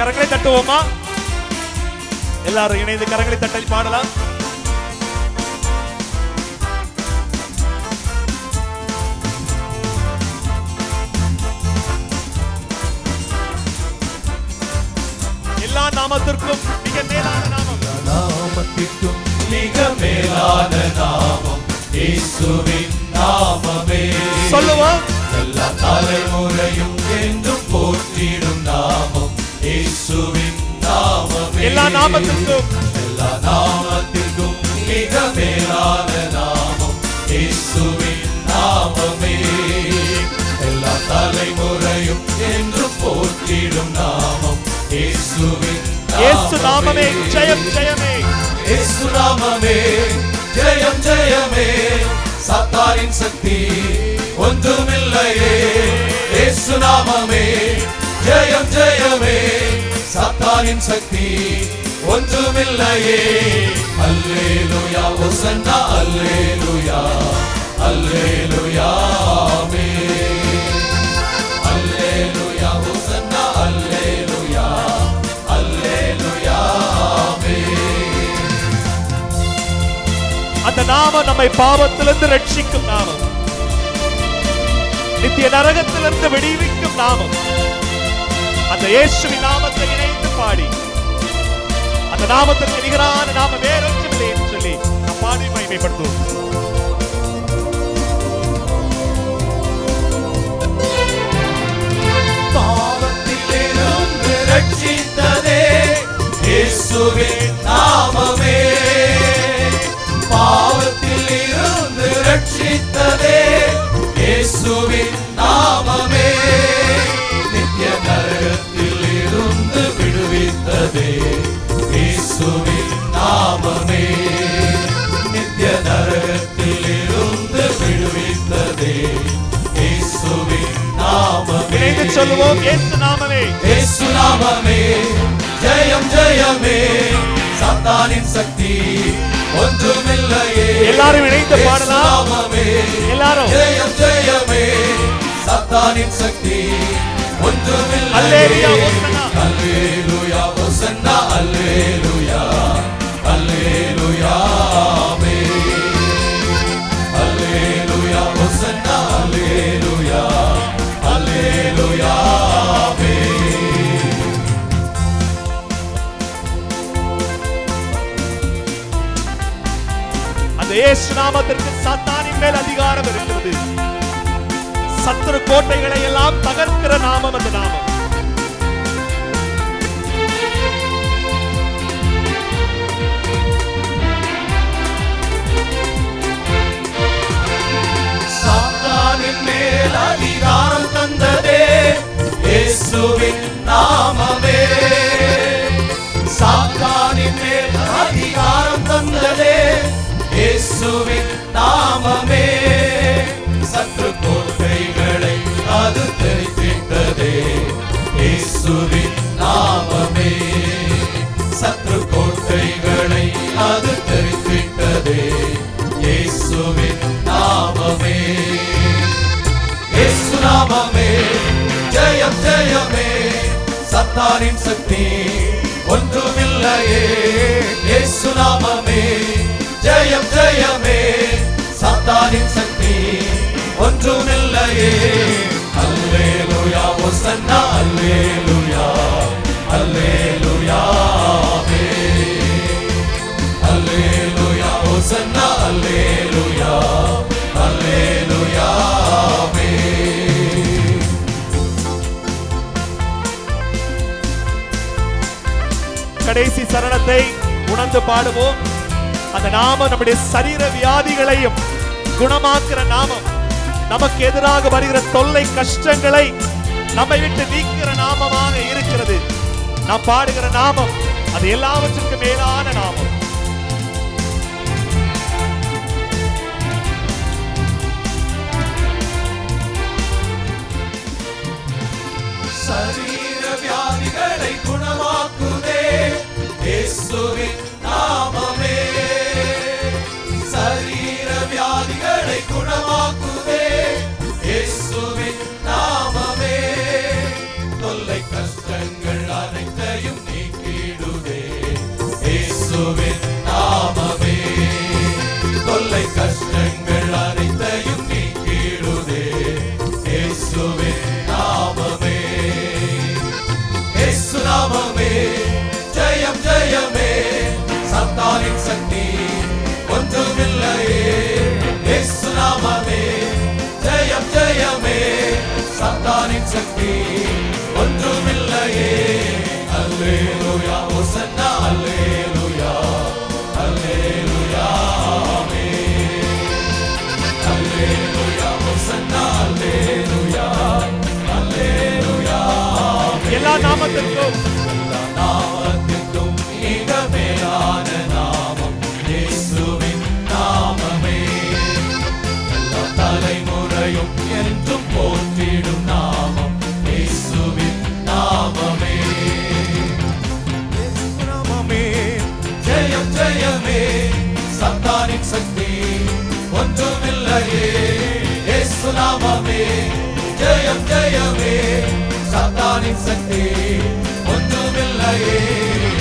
கரங்களை தட்டுவோமா எல்லாரும் இணைந்து கரங்களை தட்டல் பாடலாம் எல்லா நாமத்திற்கும் மிக மேலான நாமம் நாமத்திற்கும் மிக மேலான நாமம் இயேசுவின் நாமமே சொல்லுவோம் எல்லா தலைமுறையும் என்றும் போற்றிடும் நாமம் இயேசுவின் நாமமே எல்லா நாமத்திற்கும் எல்லா நாமத்திற்கும் மிக மேலான நாமம் இயேசுவின் நாமமே எல்லா தலைமுறையும் என்றும் போற்றிடும் நாமம் இயேசுவின் இயேசு நாமமே ஜெயம் ஜெயமே இயேசு நாமமே ஜெயம் ஜெயமே சத்தாரின் சக்தி ஒன்றுமில்லையே இயேசு நாமமே ஜெயம் ஜெயமே சத்தாரின் சக்தி ஒன்றுமில்லையே அல்லேலூயா ஒசன்னா அல்லேலூயா அல்லேலூயா ஆமென். அல்லேலூயா ஒசன்னா அல்லேலூயா அல்லேலூயா ஆமென். அந்த நாமம் நம்மை பாவத்திலிருந்து ரட்சிக்கும் நாமம் நித்திய நரகத்திலிருந்து விடுவிக்கும் நாமம் அந்த இயேசுவின் நாமத்தை இணைந்து பாடி அந்த நாமத்திற்கு நிகரான நாம வேறொன்றுமில்லை என்று சொல்லி நாம் பாடி மகிமைப்படுத்துவோம் பாவத்திலிருந்து ரட்சித்ததே இயேசுவின் நாமமே பாவத்திலிருந்து ரட்சித்ததே இயேசுவின் நாமமே நித்திய நரகத்தில் இருந்து விடுவித்ததே இயேசுவின் நாமமே நித்திய நரகத்தில் இருந்து விடுவித்ததே இயேசுவின் நாமமே இணைந்து சொல்லுவோம் இயேசு நாமமே இயேசு நாமமே ஜெயம் ஜெயமே சாத்தானின் சக்தி ஒன்றுமில்லையே எல்லாரும் இணைந்து இயேசு பாடலாம். நாமமே எல்லாரும். ஜெயம் ஜெயமே சாத்தானின் சக்தி ஒன்றுமில்லையே அல்லேலூயா, ஓசன்னா. அல்லேலூயா ஒசன்னா அல்லேலூயா அல்லேலூயா ஆமென். அல்லேலூயா ஒசன்னா அல்லேலூயா அல்லேலூயா ஆமென். அந்த இயேசு நாமத்திற்கு சாத்தானின் மேல் அதிகாரம் இருக்கிறது சத்துரு கோட்டைகளை எல்லாம் தகர்க்கிற நாமம் அந்த நாமம் சாத்தானின் மேல் அதிகாரம் தந்ததே இயேசுவின் நாமமே சாத்தானின் மேல் அதிகாரம் தந்ததே இயேசுவின் நாமமே சற்று கோட்டைகளை அது தெரிவித்ததே இயேசுவின் நாமமே சத்ரு கோட்டைகளை அது தெரிவித்ததே இயேசுவின் நாமமே இயேசு நாமமே ஜெயம் ஜெயமே சத்தாரின் சக்தி ஒன்றுமில்லையே இயேசு நாமமே ஜெயம் ஜெயமே சத்தாரின் சக்தி ஒன்றுமில்லையே அல்லேலூயா ஒசன்னா அல்லேலூயா அல்லேலூயா ஆமென். அல்லேலூயா ஒசன்னா அல்லேலூயா அல்லேலூயா ஆமென். கடைசி சரணத்தை உணர்ந்து பாடுவோம் அந்த நாமம் நம்முடைய சரீர வியாதிகளையும் குணமாக்குற நாமம் நமக்கு எதிராக வருகிற தொல்லை கஷ்டங்களை நம்மை விட்டு நீக்கிற நாமமாக இருக்கிறது நாம் பாடுகிற நாமம் அது எல்லாவற்றுக்கும் மேலான நாமம் சரீர வியாதிகளை குணமாக்குதே இயேசுவின் நாமமே சரீர வியாதிகளை குணமாக்குதே இயேசுவின் நாமமே தொல்லை கஷ்டங்கள் அனைத்தையும் சாத்தானின் சக்தி ஒன்றுமில்லையே அல்லேலூயா ஒசன்னா அல்லேலூயா அல்லேலூயா ஆமென். அல்லேலூயா ஒசன்னா அல்லேலூயா அல்லேலூயா எல்லா நாமத்திற்கும் எல்லா நாமத்திற்கும் மிக மேலான நாமம் இயேசுவின் நாமமே எல்லா தலைமுறையும் என்றும் போற்றிடும் நாமம் இயேசுவின் நாமமே இயேசு நாமமே ஜெயம் ஜெயமே சத்தானின் சக்தி ஒன்றுமில்லையே இயேசு நாமமே ஜெயம் ஜெயமே சத்தானின் சக்தி ஒன்றுமில்லையே